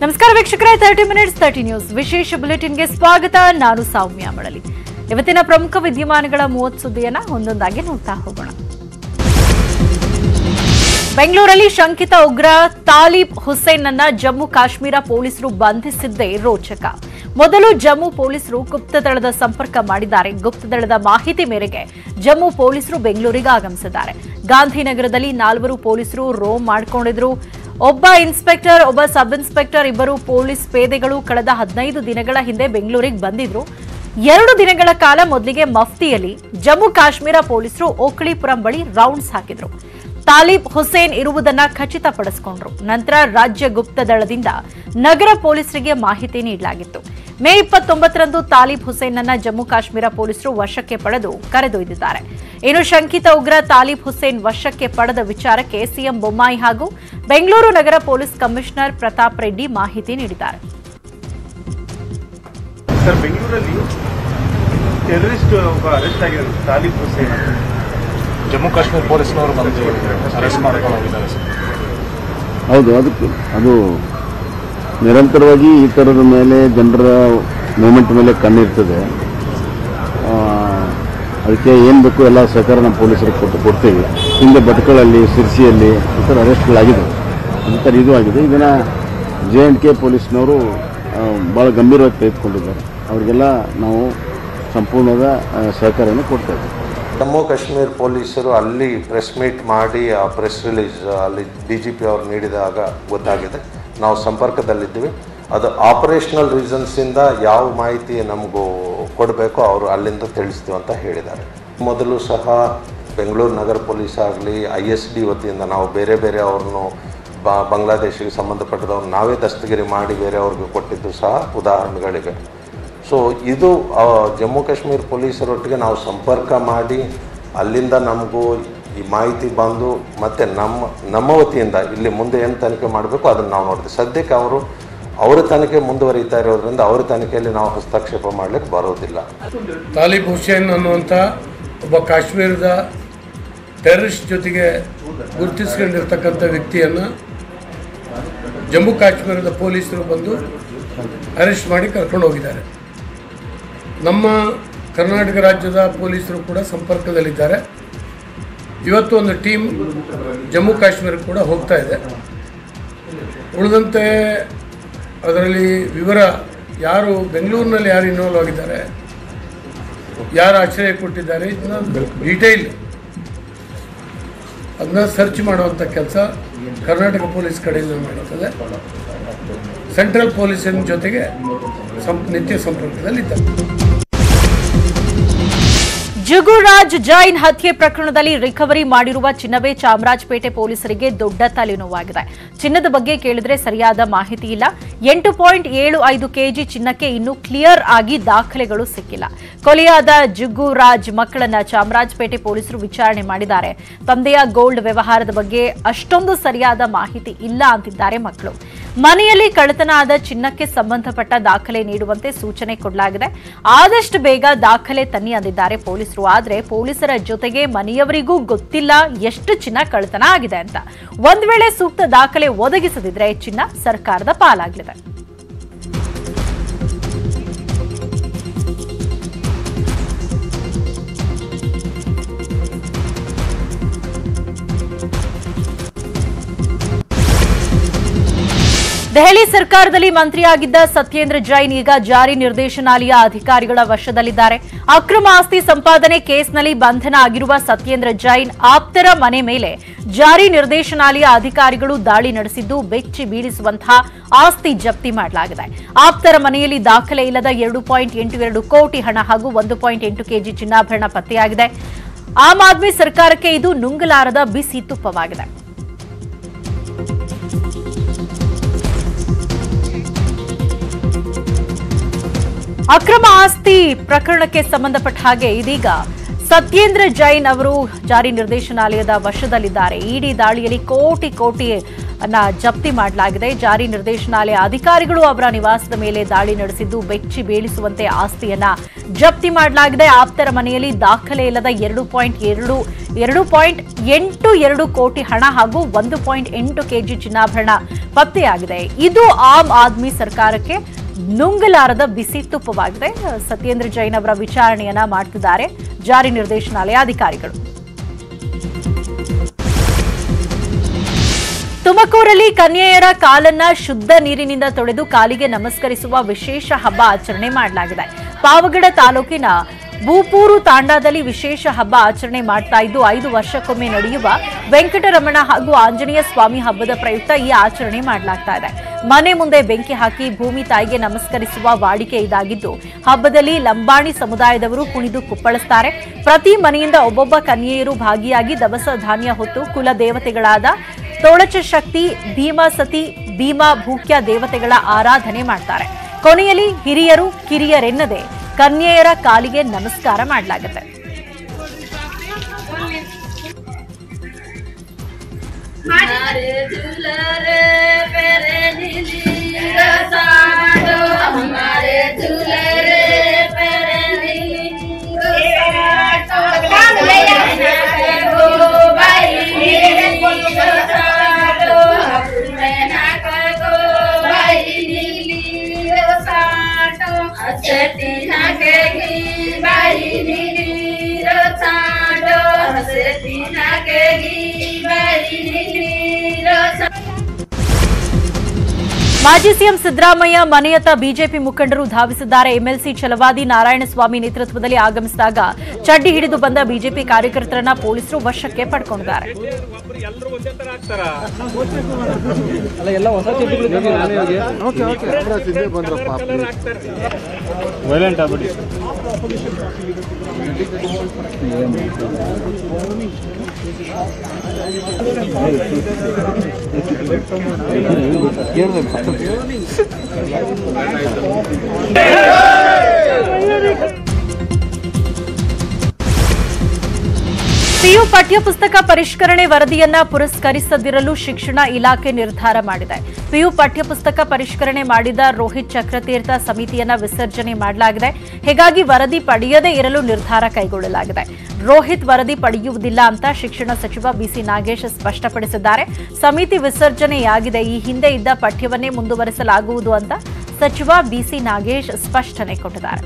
ನಮಸ್ಕಾರ ವೀಕ್ಷಕರೇ thirty minutes thirty news ವಿಶೇಷ ಬುಲೆಟಿನ್ಗೆ ಸ್ವಾಗತ ನಾನು ಸೌಮ್ಯ ಮಳಲಿ ಇವತ್ತಿನ ಪ್ರಮುಖ ವಿದ್ಯಮಾನಗಳ ಮೂವತ್ತು ಸುದ್ದಿಯನ್ನ ಒಂದೊಂದಾಗಿ ನೋಡ್ತಾ ಹೋಗೋಣ ಬೆಂಗಳೂರಲ್ಲಿ ಶಂಕಿತ ಉಗ್ರ ತಾಲಿಬ್ ಹುಸೇನ್ ಅನ್ನ ಜಮ್ಮು ಕಾಶ್ಮೀರ ಪೊಲೀಸರು ಬಂಧಿಸಿದ್ದೇ ರೋಚಕ ಮೊದಲು ಜಮ್ಮು ಪೊಲೀಸರು ಗುಪ್ತದಳದ ಸಂಪರ್ಕ ಮಾಡಿದ್ದಾರೆ ಗುಪ್ತದಳದ ಮಾಹಿತಿ ಮೇರೆಗೆ ಜಮ್ಮು ಪೊಲೀಸರು ಬೆಂಗಳೂರಿಗೆ ಆಗಮಿಸಿದ್ದಾರೆ ಗಾಂಧಿನಗರದಲ್ಲಿ ನಾಲ್ವರು ಪೊಲೀಸರು ರೋಮ್ ಮಾಡಿಕೊಂಡಿದ್ರು ಒಬ್ಬ ಇನ್ಸ್ಪೆಕ್ಟರ್ ಒಬ್ಬ ಸಬ್ ಇನ್ಸ್ಪೆಕ್ಟರ್ ಇಬ್ಬರು ಪೊಲೀಸ್ ಪೇದೆಗಳು ಕಳೆದ ಹದಿನೈದು ದಿನಗಳ ಹಿಂದೆ ಬೆಂಗಳೂರಿಗೆ ಬಂದಿದ್ರು ಎರಡು ದಿನಗಳ ಕಾಲ ಮೊದಲಿಗೆ ಮಫ್ತಿಯಲ್ಲಿ ಜಮ್ಮು ಕಾಶ್ಮೀರ ಪೊಲೀಸರು ಓಕಳಿಪುರಂ ಬಳಿ ರೌಂಡ್ಸ್ ಹಾಕಿದ್ರು ತಾಲಿಬ್ ಹುಸೇನ್ ಇರುವುದನ್ನ ಖಚಿತಪಡಿಸಿಕೊಂಡ್ರು ನಂತರ ರಾಜ್ಯ ಗುಪ್ತ ದಳದಿಂದ ನಗರ ಪೊಲೀಸರಿಗೆ ಮಾಹಿತಿ ನೀಡಲಾಗಿತ್ತು ಮೇ ಇಪ್ಪತ್ತೊಂಬತ್ತರಂದು ತಾಲಿಬ್ ಹುಸೇನ್ನನ್ನ ಜಮ್ಮು ಕಾಶ್ಮೀರ ಪೊಲೀಸರು ವಶಕ್ಕೆ ಪಡೆದು ಕರೆದೊಯ್ದಿದ್ದಾರೆ ಇನ್ನು ಶಂಕಿತ ಉಗ್ರ ತಾಲಿಬ್ ಹುಸೇನ್ ವಶಕ್ಕೆ ಪಡೆದ ವಿಚಾರಕ್ಕೆ ಸಿಎಂ ಬೊಮ್ಮಾಯಿ ಹಾಗೂ ಬೆಂಗಳೂರು ನಗರ ಪೊಲೀಸ್ ಕಮಿಷನರ್ ಪ್ರತಾಪ್ ರೆಡ್ಡಿ ಮಾಹಿತಿ ನೀಡಿದ್ದಾರೆ ಸರ್ ಬೆಂಗಳೂರಲ್ಲಿ ಟೆರರಿಸ್ಟ್ ಒಬ್ಬ ಅರೆಸ್ಟ್ ಆಗಿರೋದು ತಾಲಿಬ್ ಹುಸೇನ್ ಅಂತ ಜಮ್ಮು ಕಾಶ್ಮೀರ ಪೊಲೀಸ್ನವರು ಬಂದು ಅರೆಸ್ಟ್ ಮಾಡ್ಕೊಂಡು ಹೋಗಿದ್ದಾರೆ ಸರ್ ಹೌದು ಅದಕ್ಕೆ ಅದು ನಿರಂತರವಾಗಿ ಈ ಥರದ ಮೇಲೆ ಜನರ ಮೂಮೆಂಟ್ ಮೇಲೆ ಕಣ್ಣಿರ್ತದೆ ಆ, ಅದಕ್ಕೆ ಏನು ಬೇಕು ಎಲ್ಲ ಸಹಕಾರ ನಮ್ಮ ಪೊಲೀಸರಿಗೆ ಕೊಟ್ಟು ಕೊಡ್ತೀವಿ ಹಿಂದೆ ಭಟ್ಕಳಲ್ಲಿ ಸಿರ್ಸಿಯಲ್ಲಿ ಈ ಥರ ಅರೆಸ್ಟ್ಗಳಾಗಿದೆ ಈ ಥರ ಇದು ಆಗಿದೆ ಇದನ್ನು ಜೆ ಆ್ಯಂಡ್ ಕೆ ಪೊಲೀಸ್ನವರು ಭಾಳ ಗಂಭೀರವಾಗಿ ತೆಗೆದುಕೊಂಡಿದ್ದಾರೆ ಅವರಿಗೆಲ್ಲ ನಾವು ಸಂಪೂರ್ಣದ ಆ, ಸಹಕಾರವನ್ನು ಕೊಡ್ತಾ ಇದ್ದೀವಿ ಜಮ್ಮು ಕಾಶ್ಮೀರ್ ಪೊಲೀಸರು ಅಲ್ಲಿ ಪ್ರೆಸ್ ಮೀಟ್ ಮಾಡಿ ಆ ಪ್ರೆಸ್ ರಿಲೀಸ್ ಅಲ್ಲಿ ಡಿ ಜಿ ಪಿ ಅವರು ನೀಡಿದಾಗ ಗೊತ್ತಾಗಿದೆ ನಾವು ಸಂಪರ್ಕದಲ್ಲಿದ್ದೀವಿ ಅದು ಆಪರೇಷನಲ್ ರೀಸನ್ಸಿಂದ ಯಾವ ಮಾಹಿತಿ ನಮಗೂ ಕೊಡಬೇಕೋ ಅವರು ಅಲ್ಲಿಂದ ತಿಳಿಸ್ತೀವಿ ಅಂತ ಹೇಳಿದ್ದಾರೆ ಮೊದಲು ಸಹ ಬೆಂಗಳೂರು ನಗರ ಪೊಲೀಸ್ ಆಗಲಿ ಐ ಎಸ್ ಡಿ ವತಿಯಿಂದ ನಾವು ಬೇರೆ ಬೇರೆ ಅವ್ರನ್ನು ಬ ಬಾಂಗ್ಲಾದೇಶಿಗೆ ಸಂಬಂಧಪಟ್ಟದವ್ರು ನಾವೇ ದಸ್ತಗಿರಿ ಮಾಡಿ ಬೇರೆಯವ್ರಿಗೆ ಕೊಟ್ಟಿದ್ದು ಸಹ ಉದಾಹರಣೆಗಳಿವೆ ಸೊ ಇದು ಆ, ಜಮ್ಮು ಕಾಶ್ಮೀರ ಪೊಲೀಸರೊಟ್ಟಿಗೆ ನಾವು ಸಂಪರ್ಕ ಮಾಡಿ ಅಲ್ಲಿಂದ ನಮಗೂ ಈ ಮಾಹಿತಿ ಬಂದು ಮತ್ತು ನಮ್ಮ ನಮ್ಮ ವತಿಯಿಂದ ಇಲ್ಲಿ ಮುಂದೆ ಏನು ತನಿಖೆ ಮಾಡಬೇಕು ಅದನ್ನು ನಾವು ನೋಡಿದ್ವಿ ಸದ್ಯಕ್ಕೆ ಅವರು ಅವರ ತನಿಖೆ ಮುಂದುವರಿತಾ ಇರೋದ್ರಿಂದ ಅವರ ತನಿಖೆಯಲ್ಲಿ ನಾವು ಹಸ್ತಕ್ಷೇಪ ಮಾಡಲಿಕ್ಕೆ ಬರೋದಿಲ್ಲ ತಾಲಿಬ್ ಹುಸೇನ್ ಅನ್ನುವಂಥ ಒಬ್ಬ ಕಾಶ್ಮೀರದ ಟೆರರಿಸ್ಟ್ ಜೊತೆಗೆ ಗುರುತಿಸ್ಕೊಂಡಿರ್ತಕ್ಕಂಥ ವ್ಯಕ್ತಿಯನ್ನು ಜಮ್ಮು ಕಾಶ್ಮೀರದ ಪೊಲೀಸರು ಬಂದು ಅರೆಸ್ಟ್ ಮಾಡಿ ಕರ್ಕೊಂಡು ಹೋಗಿದ್ದಾರೆ ನಮ್ಮ ಕರ್ನಾಟಕ ರಾಜ್ಯದ ಪೊಲೀಸರು ಕೂಡ ಸಂಪರ್ಕದಲ್ಲಿದ್ದಾರೆ ಇವತ್ತು ಒಂದು ಟೀಮ್ ಜಮ್ಮು ಕಾಶ್ಮೀರ ಕೂಡ ಹೋಗ್ತಾ ಇದೆ ಉಳಿದಂತೆ ಅದರಲ್ಲಿ ವಿವರ ಯಾರು ಬೆಂಗಳೂರಿನಲ್ಲಿ ಯಾರು ಇನ್ವಾಲ್ವ್ ಆಗಿದ್ದಾರೆ ಯಾರು ಆಶ್ರಯ ಕೊಟ್ಟಿದ್ದಾರೆ ಇದನ್ನ ಡೀಟೇಲ್ ಅದನ್ನ ಸರ್ಚ್ ಮಾಡುವಂಥ ಕೆಲಸ ಕರ್ನಾಟಕ ಪೊಲೀಸ್ ಕಡೆಯಿಂದ ಮಾಡುತ್ತದೆ ಸೆಂಟ್ರಲ್ ಪೊಲೀಸಿನ ಜೊತೆಗೆ ಸಂ- ನಿತ್ಯ ಸಂಪರ್ಕದಲ್ಲಿದ್ದಾರೆ ಜುಗುರಾಜ್ ಜೈನ್ ಹತ್ಯೆ ಪ್ರಕರಣದಲ್ಲಿ ರಿಕವರಿ ಮಾಡಿರುವ ಚಿನ್ನವೇ ಚಾಮರಾಜಪೇಟೆ ಪೊಲೀಸರಿಗೆ ದೊಡ್ಡ ತಲೆನೋವಾಗಿದೆ ಚಿನ್ನದ ಬಗ್ಗೆ ಕೇಳಿದ್ರೆ ಸರಿಯಾದ ಮಾಹಿತಿ ಇಲ್ಲ ಎಂಟು ಪಾಯಿಂಟ್ ಏಳು ಐದು ಕೆಜಿ ಚಿನ್ನಕ್ಕೆ ಇನ್ನೂ ಕ್ಲಿಯರ್ ಆಗಿ ದಾಖಲೆಗಳು ಸಿಕ್ಕಿಲ್ಲ ಕೊಲೆಯಾದ ಜುಗ್ಗುರಾಜ್ ಮಕ್ಕಳನ್ನ ಚಾಮರಾಜಪೇಟೆ ಪೊಲೀಸರು ವಿಚಾರಣೆ ಮಾಡಿದ್ದಾರೆ ತಂದೆಯ ಗೋಲ್ಡ್ ವ್ಯವಹಾರದ ಬಗ್ಗೆ ಅಷ್ಟೊಂದು ಸರಿಯಾದ ಮಾಹಿತಿ ಇಲ್ಲ ಅಂತಿದ್ದಾರೆ ಮಕ್ಕಳು ಮನೆಯಲ್ಲಿ ಕಳ್ಳತನ ಆದ ಚಿನ್ನಕ್ಕೆ ಸಂಬಂಧಪಟ್ಟ ದಾಖಲೆ ನೀಡುವಂತೆ ಸೂಚನೆ ಕೊಡಲಾಗಿದೆ ಆದಷ್ಟು ಬೇಗ ದಾಖಲೆ ತನ್ನಿ ಅಂದಿದ್ದಾರೆ ಪೊಲೀಸರು ಆದ್ರೆ ಪೊಲೀಸರ ಜೊತೆಗೆ ಮನೆಯವರಿಗೂ ಗೊತ್ತಿಲ್ಲ ಎಷ್ಟು ಚಿನ್ನ ಕಳ್ಳತನ ಆಗಿದೆ ಅಂತ ಒಂದ್ ವೇಳೆ ಸೂಕ್ತ ದಾಖಲೆ ಒದಗಿಸದಿದ್ರೆ ಚಿನ್ನ ಸರ್ಕಾರದ ಪಾಲಾಗಲಿದೆ ದೆಹಲಿ ಸರ್ಕಾರದಲ್ಲಿ ಮಂತ್ರಿಯಾಗಿದ್ದ ಸತ್ಯೇಂದ್ರ ಜೈನ್ ಈಗ ಜಾರಿ ನಿರ್ದೇಶನಾಲಯ ಅಧಿಕಾರಿಗಳ ವಶದಲ್ಲಿದ್ದಾರೆ ಅಕ್ರಮ ಆಸ್ತಿ ಸಂಪಾದನೆ ಕೇಸ್ನಲ್ಲಿ ಬಂಧನ ಆಗಿರುವ ಸತ್ಯೇಂದ್ರ ಜೈನ್ ಆಪ್ತರ ಮನೆ ಮೇಲೆ ಜಾರಿ ನಿರ್ದೇಶನಾಲಯ ಅಧಿಕಾರಿಗಳು ದಾಳಿ ನಡೆಸಿದ್ದು ಬೆಚ್ಚಿ ಬೀಳಿಸುವಂತಹ ಆಸ್ತಿ ಜಪ್ತಿ ಮಾಡಲಾಗಿದೆ ಆಪ್ತರ ಮನೆಯಲ್ಲಿ ದಾಖಲೆ ಇಲ್ಲದ ಎರಡು ಪಾಯಿಂಟ್ ಎಂಟು ಎರಡು ಕೋಟಿ ಹಣ ಹಾಗೂ ಒಂದು ಪಾಯಿಂಟ್ ಎಂಟು ಕೆಜಿ ಚಿನ್ನಾಭರಣ ಪತ್ತೆಯಾಗಿದೆ ಆಮ್ ಆದ್ಮಿ ಸರ್ಕಾರಕ್ಕೆ ಇದು ನುಂಗಲಾರದ ಬಿಸಿ ತುಪ್ಪವಾಗಿದೆ ಅಕ್ರಮ ಆಸ್ತಿ ಪ್ರಕರಣಕ್ಕೆ ಸಂಬಂಧಪಟ್ಟ ಹಾಗೆ ಇದೀಗ ಸತ್ಯೇಂದ್ರ ಜೈನ್ ಅವರು ಜಾರಿ ನಿರ್ದೇಶನಾಲಯದ ವಶದಲ್ಲಿದ್ದಾರೆ ಇಡಿ ದಾಳಿಯಲ್ಲಿ ಕೋಟಿ ಕೋಟಿ ಅನ್ನ ಜಪ್ತಿ ಮಾಡಲಾಗಿದೆ ಜಾರಿ ನಿರ್ದೇಶನಾಲಯ ಅಧಿಕಾರಿಗಳು ಅವರ ನಿವಾಸದ ಮೇಲೆ ದಾಳಿ ನಡೆಸಿದ್ದು ಬೆಚ್ಚಿ ಬೀಳಿಸುವಂತೆ ಆಸ್ತಿಯನ್ನ ಜಪ್ತಿ ಮಾಡಲಾಗಿದೆ ಆಪ್ತರ ಮನೆಯಲ್ಲಿ ದಾಖಲೆ ಇಲ್ಲದ ಎರಡು ಪಾಯಿಂಟ್ ಎರಡು ಎರಡು ಪಾಯಿಂಟ್ ಎಂಟು ಎರಡು ಕೋಟಿ ಹಣ ಹಾಗೂ ಒಂದು ಪಾಯಿಂಟ್ ಎಂಟು ಕೆಜಿ ಚಿನ್ನಾಭರಣ ಪತ್ತೆಯಾಗಿದೆ ಇದು ಆಮ್ ಆದ್ಮಿ ಸರ್ಕಾರಕ್ಕೆ ನುಂಗಲಾರದ ಬಿಸಿ ತುಪ್ಪವಾಗಿದೆ ಸತ್ಯೇಂದ್ರ ಜೈನ್ ಅವರ ವಿಚಾರಣೆಯನ್ನ ಮಾಡ್ತಿದ್ದಾರೆ ಜಾರಿ ನಿರ್ದೇಶನಾಲಯ ಅಧಿಕಾರಿಗಳು ತುಮಕೂರಲ್ಲಿ ಕನ್ಯೆಯರ ಕಾಲನ್ನ ಶುದ್ಧ ನೀರಿನಿಂದ ತೊಳೆದು ಕಾಲಿಗೆ ನಮಸ್ಕರಿಸುವ ವಿಶೇಷ ಹಬ್ಬ ಆಚರಣೆ ಮಾಡಲಾಗಿದೆ ಪಾವಗಡ ತಾಲೂಕಿನ ಬೂಪೂರು ತಾಂಡಾದಲ್ಲಿ ವಿಶೇಷ ಹಬ್ಬ ಆಚರಣೆ ಮಾಡ್ತಾ ಇದ್ದು ಐದು ವರ್ಷಕ್ಕೊಮ್ಮೆ ನಡೆಯುವ ವೆಂಕಟರಮಣ ಹಾಗೂ ಆಂಜನೇಯ ಸ್ವಾಮಿ ಹಬ್ಬದ ಪ್ರಯುಕ್ತ ಈ ಆಚರಣೆ ಮಾಡಲಾಗ್ತಾ ಇದೆ ಮನೆ ಮುಂದೆ ಬೆಂಕಿ ಹಾಕಿ ಭೂಮಿ ತಾಯಿಗೆ ನಮಸ್ಕರಿಸುವ ವಾಡಿಕೆ ಇದಾಗಿದ್ದು ಹಬ್ಬದಲ್ಲಿ ಲಂಬಾಣಿ ಸಮುದಾಯದವರು ಕುಣಿದು ಕುಪ್ಪಳಿಸ್ತಾರೆ ಪ್ರತಿ ಮನೆಯಿಂದ ಒಬ್ಬೊಬ್ಬ ಕನ್ಯೆಯರು ಭಾಗಿಯಾಗಿ ದವಸ ಧಾನ್ಯ ಹೊತ್ತು ಕುಲ ದೇವತೆಗಳಾದ ತೋಳಚ ಶಕ್ತಿ ಭೀಮಾ ಸತಿ ಭೀಮಾ ಭೂಕ್ಯ ದೇವತೆಗಳ ಆರಾಧನೆ ಮಾಡ್ತಾರೆ ಕೊನೆಯಲ್ಲಿ ಹಿರಿಯರು ಕಿರಿಯರೆನ್ನದೆ ಕನ್ಯೆಯರ ಕಾಲಿಗೆ ನಮಸ್ಕಾರ ಮಾಡಲಾಗುತ್ತೆ हमारे दुलारे पेरे नीली रसाडो हमारे दुलारे पेरे नीली रसाडो गो भाई नीली रसाडो मैं ना को भाई नीली रसाडो हसती ना के भाई नीली रसाडो हसती ना के भाई नीली रसाडो ಮಾಜಿ ಸಿಎಂ ಸಿದ್ದರಾಮಯ್ಯ ಮನೆಯತ್ತ ಬಿಜೆಪಿ ಮುಖಂಡರು ಧಾವಿಸಿದ್ದಾರೆ ಎಂಎಲ್ಸಿ ಛಲವಾದಿ ನಾರಾಯಣಸ್ವಾಮಿ ನೇತೃತ್ವದಲ್ಲಿ ಆಗಮಿಸಿದಾಗ ಚಡ್ಡಿ ಹಿಡಿದು ಬಂದ ಬಿಜೆಪಿ ಕಾರ್ಯಕರ್ತರನ್ನ ಪೊಲೀಸರು ವಶಕ್ಕೆ ಪಡ್ಕೊಂಡಿದ್ದಾರೆ ವೈಲೆಂಟ್ ಆಗ್ಬಿಡಿ ಪಿಯು ಪಠ್ಯಪುಸ್ತಕ ಪರಿಷ್ಕರಣೆ ವರದಿಯನ್ನ ಪುರಸ್ಕರಿಸದಿರಲು ಶಿಕ್ಷಣ ಇಲಾಖೆ ನಿರ್ಧಾರ ಮಾಡಿದೆ ಪಿಯು ಪಠ್ಯಪುಸ್ತಕ ಪರಿಷ್ಕರಣೆ ಮಾಡಿದ ರೋಹಿತ್ ಚಕ್ರತೀರ್ಥ ಸಮಿತಿಯನ್ನ ವಿಸರ್ಜನೆ ಮಾಡಲಾಗಿದೆ ಹೀಗಾಗಿ ವರದಿ ಪಡೆಯದೇ ಇರಲು ನಿರ್ಧಾರ ಕೈಗೊಳ್ಳಲಾಗಿದೆ ರೋಹಿತ್ ವರದಿ ಪಡೆಯುವುದಿಲ್ಲ ಅಂತ ಶಿಕ್ಷಣ ಸಚಿವ ಬಿಸಿ ನಾಗೇಶ್ ಸ್ಪಷ್ಟಪಡಿಸಿದ್ದಾರೆ ಸಮಿತಿ ವಿಸರ್ಜನೆಯಾಗಿದೆ ಈ ಹಿಂದೆ ಇದ್ದ ಪಠ್ಯವನ್ನೇ ಮುಂದುವರೆಸಲಾಗುವುದು ಅಂತ ಸಚಿವ ಬಿಸಿ ನಾಗೇಶ್ ಸ್ಪಷ್ಟನೆ ಕೊಟ್ಟಿದ್ದಾರೆ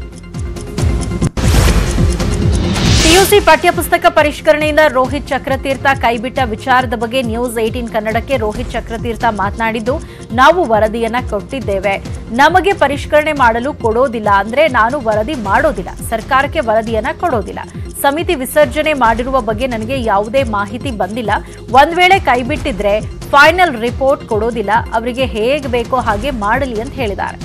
ಪಿಯುಸಿ ಪಠ್ಯಪುಸ್ತಕ ಪರಿಷ್ಕರಣೆಯಿಂದ ರೋಹಿತ್ ಚಕ್ರತೀರ್ಥ ಕೈಬಿಟ್ಟ ವಿಚಾರದ ಬಗ್ಗೆ ನ್ಯೂಸ್ ಏಟೀನ್ ಕನ್ನಡಕ್ಕೆ ರೋಹಿತ್ ಚಕ್ರತೀರ್ಥ ಮಾತನಾಡಿದ್ದು ನಾವು ವರದಿಯನ್ನ ಕೊಟ್ಟಿದ್ದೇವೆ ನಮಗೆ ಪರಿಷ್ಕರಣೆ ಮಾಡಲು ಕೊಡೋದಿಲ್ಲ ಅಂದ್ರೆ ನಾನು ವರದಿ ಮಾಡೋದಿಲ್ಲ ಸರ್ಕಾರಕ್ಕೆ ವರದಿಯನ್ನ ಕೊಡೋದಿಲ್ಲ ಸಮಿತಿ ವಿಸರ್ಜನೆ ಮಾಡಿರುವ ಬಗ್ಗೆ ನನಗೆ ಯಾವುದೇ ಮಾಹಿತಿ ಬಂದಿಲ್ಲ ಒಂದ್ ವೇಳೆ ಕೈಬಿಟ್ಟಿದ್ರೆ ಫೈನಲ್ ರಿಪೋರ್ಟ್ ಕೊಡೋದಿಲ್ಲ ಅವರಿಗೆ ಹೇಗೆ ಬೇಕೋ ಹಾಗೆ ಮಾಡಲಿ ಅಂತ ಹೇಳಿದ್ದಾರೆ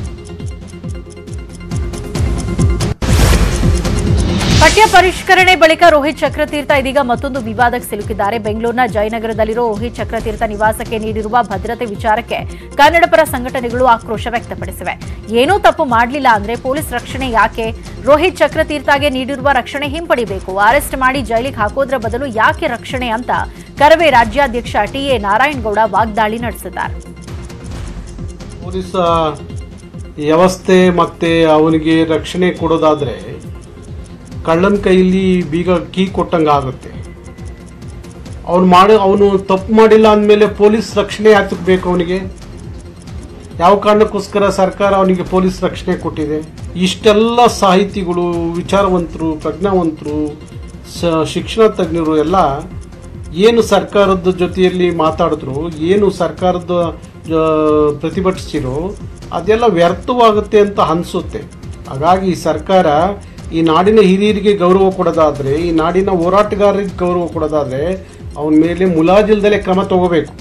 ಪಠ್ಯ ಪರಿಷ್ಕರಣೆ ಬಳಿಕ ರೋಹಿತ್ ಚಕ್ರತೀರ್ಥ ಇದೀಗ ಮತ್ತೊಂದು ವಿವಾದಕ್ಕೆ ಸಿಲುಕಿದ್ದಾರೆ ಬೆಂಗಳೂರಿನ ಜಯನಗರದಲ್ಲಿರೋ ರೋಹಿತ್ ಚಕ್ರತೀರ್ಥ ನಿವಾಸಕ್ಕೆ ನೀಡಿರುವ ಭದ್ರತೆ ವಿಚಾರಕ್ಕೆ ಕನ್ನಡಪರ ಸಂಘಟನೆಗಳು ಆಕ್ರೋಶ ವ್ಯಕ್ತಪಡಿಸಿವೆ ಏನೂ ತಪ್ಪು ಮಾಡಲಿಲ್ಲ ಅಂದ್ರೆ ಪೊಲೀಸ್ ರಕ್ಷಣೆ ಯಾಕೆ ರೋಹಿತ್ ಚಕ್ರತೀರ್ಥಗೆ ನೀಡಿರುವ ರಕ್ಷಣೆ ಹಿಂಪಡಿಬೇಕು ಅರೆಸ್ಟ್ ಮಾಡಿ ಜೈಲಿಗೆ ಹಾಕೋದ್ರ ಬದಲು ಯಾಕೆ ರಕ್ಷಣೆ ಅಂತ ಕರವೇ ರಾಜ್ಯಾಧ್ಯಕ್ಷ ಟಿಎ ನಾರಾಯಣಗೌಡ ವಾಗ್ದಾಳಿ ನಡೆಸಿದ್ದಾರೆ ಪೊಲೀಸ್ ವ್ಯವಸ್ಥೆ ಮತ್ತೆ ಅವನಿಗೆ ರಕ್ಷಣೆ ಕೊಡೋದಾದ್ರೆ ಕಳ್ಳನ ಕೈಯಲ್ಲಿ ಬೀಗ ಕೀ ಕೊಟ್ಟಂಗೆ ಆಗುತ್ತೆ ಅವನು ಮಾಡಿ ಅವನು ತಪ್ಪು ಮಾಡಿಲ್ಲ ಅಂದಮೇಲೆ ಪೊಲೀಸ್ ರಕ್ಷಣೆ ಯಾತಕ್ಕೆ ಬೇಕು ಅವನಿಗೆ ಯಾವ ಕಾರಣಕ್ಕೋಸ್ಕರ ಸರ್ಕಾರ ಅವನಿಗೆ ಪೊಲೀಸ್ ರಕ್ಷಣೆ ಕೊಟ್ಟಿದೆ ಇಷ್ಟೆಲ್ಲ ಸಾಹಿತಿಗಳು ವಿಚಾರವಂತರು ಪ್ರಜ್ಞಾವಂತರು ಸ- ಶಿಕ್ಷಣ ತಜ್ಞರು ಎಲ್ಲ ಏನು ಸರ್ಕಾರದ ಜೊತೆಯಲ್ಲಿ ಮಾತಾಡಿದ್ರು ಏನು ಸರ್ಕಾರದ ಜ- ಪ್ರತಿಭಟಿಸಿರೋ ಅದೆಲ್ಲ ವ್ಯರ್ಥವಾಗುತ್ತೆ ಅಂತ ಅನಿಸುತ್ತೆ ಹಾಗಾಗಿ ಸರ್ಕಾರ ಈ ನಾಡಿನ ಹಿರಿಯರಿಗೆ ಗೌರವ ಕೊಡೋದಾದ್ರೆ ಈ ನಾಡಿನ ಹೋರಾಟಗಾರರಿಗೆ ಗೌರವ ಕೊಡೋದಾದ್ರೆ ಅವನ ಮೇಲೆ ಮುಲಾಜಿಲ್ದಲೇ ಕ್ರಮ ತಗೋಬೇಕು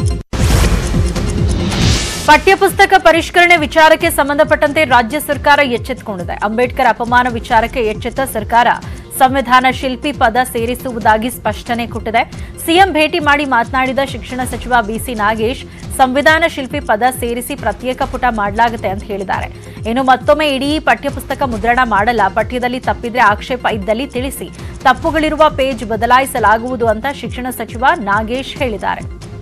ಪಠ್ಯಪುಸ್ತಕ ಪರಿಷ್ಕರಣೆ ವಿಚಾರಕ್ಕೆ ಸಂಬಂಧಪಟ್ಟಂತೆ ರಾಜ್ಯ ಸರ್ಕಾರ ಎಚ್ಚೆತ್ತುಕೊಂಡಿದೆ ಅಂಬೇಡ್ಕರ್ ಅಪಮಾನ ವಿಚಾರಕ್ಕೆ ಎಚ್ಚೆತ್ತ ಸರ್ಕಾರ ಸಂವಿಧಾನ ಶಿಲ್ಪಿ ಪದ ಸೇರಿಸುವುದಾಗಿ ಸ್ಪಷ್ಟನೆ ಕೊಟ್ಟಿದೆ ಸಿಎಂ ಭೇಟಿ ಮಾಡಿ ಮಾತನಾಡಿದ ಶಿಕ್ಷಣ ಸಚಿವ ಬಿಸಿ ನಾಗೇಶ್ ಸಂವಿಧಾನ ಶಿಲ್ಪಿ ಪದ ಸೇರಿಸಿ ಪ್ರತ್ಯೇಕ ಪುಟ ಮಾಡಲಾಗುತ್ತೆ ಅಂತ ಹೇಳಿದ್ದಾರೆ ಇನ್ನು ಮತ್ತೊಮ್ಮೆ ಇಡೀ ಪಠ್ಯಪುಸ್ತಕ ಮುದ್ರಣ ಮಾಡಲ್ಲ ಪಠ್ಯದಲ್ಲಿ ತಪ್ಪಿದ್ರೆ ಆಕ್ಷೇಪ ಇದ್ದಲ್ಲಿ ತಿಳಿಸಿ ತಪ್ಪುಗಳಿರುವ ಪೇಜ್ ಬದಲಾಯಿಸಲಾಗುವುದು ಅಂತ ಶಿಕ್ಷಣ ಸಚಿವ ನಾಗೇಶ್ ಹೇಳಿದ್ದಾರೆ